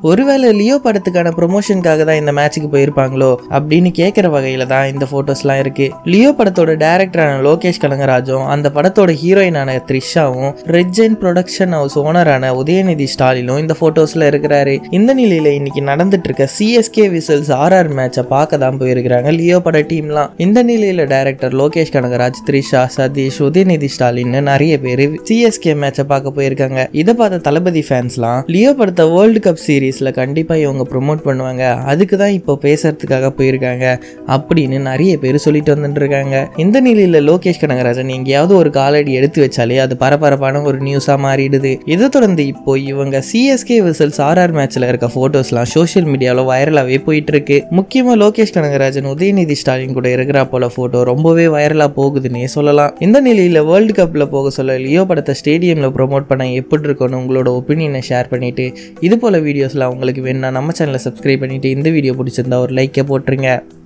ஒருவேளை லியோ படத்துக்கான ப்ரொமோஷனுக்காக தான் இந்த மேட்ச்சுக்கு போயிருப்பாங்களோ அப்படின்னு கேட்குற வகையில தான் இந்த ஃபோட்டோஸ்லாம் இருக்கு லியோ படத்தோட டேரக்டரான லோகேஷ் கனகராஜும் அந்த படத்தோட ஹீரோயினான த்ரிஷாவும் ரெட்ஜென் ப்ரொடக்ஷன் ஹவுஸ் ஓனரான உதயநிதி ஸ்டாலினும் இந்த ஃபோட்டோஸில் இருக்கிறாரு இந்த நிலையில் இன்னைக்கு நடந்துட்டு இருக்க சிஎஸ்கே விசல்ஸ் ஆர்ஆர் மேட்சை பார்க்க தான் போயிருக்கிறாங்க லியோ பட டீம்லாம் இந்த நிலையில் டைரக்டர் லோகேஷ் கனகராஜ் த்ரிஷா சதீஷ் உதயநிதி ஸ்டாலின்னு நிறைய பேர் சிஎஸ்கே மேட்சை பார்க்க போயிருக்காங்க இதை பார்த்த தளபதி ஃபேன்ஸ்லாம் லியோ படத்தை வேர்ல்டு கப் சீரீஸில் கண்டிப்பாக இவங்க ப்ரொமோட் பண்ணுவாங்க அதுக்கு தான் இப்போ பேசுறதுக்காக போயிருக்காங்க அப்படின்னு நிறைய பேர் சொல்லிட்டு வந்துட்டு இருக்காங்க இந்த நிலையில் லோகேஷ் கனகராஜன் எங்கேயாவது ஒரு காலடி எடுத்து வச்சாலே அது பரபரப்பான ஒரு நியூஸாக மாறிடுது இதை தொடர்ந்து இப்போ இவங்க சிஎஸ்கே விசல்ஸ் ஆர்ஆர் மேட்ச்ல இருக்க போட்டோஸ்லாம் சோஷியல் மீடியாவில் வைரலாகவே போயிட்டு இருக்கு முக்கியமாக லோகேஷ் கனகராஜன் உதயநிதி ஸ்டாலின் கூட இருக்கிற போல போட்டோ ரொம்பவே வைரலாக போகுதுன்னே சொல்லலாம் இந்த நிலையில் வேர்ல்டு கப்பில் போக சொல்ல லியோ படத்தை ஸ்டேடியமில் ப்ரோமோட் பண்ண எப்படி இருக்கும்னு உங்களோட ஒப்பீனியனை ஷேர் பண்ணிட்டு இது போல வீடியோஸ்லாம் உங்களுக்கு வேணும்னா நம்ம சேனலை சப்ஸ்கிரைப் பண்ணிட்டு இந்த வீடியோ பிடிச்சிருந்தா ஒரு லைக்கை போட்டுருங்க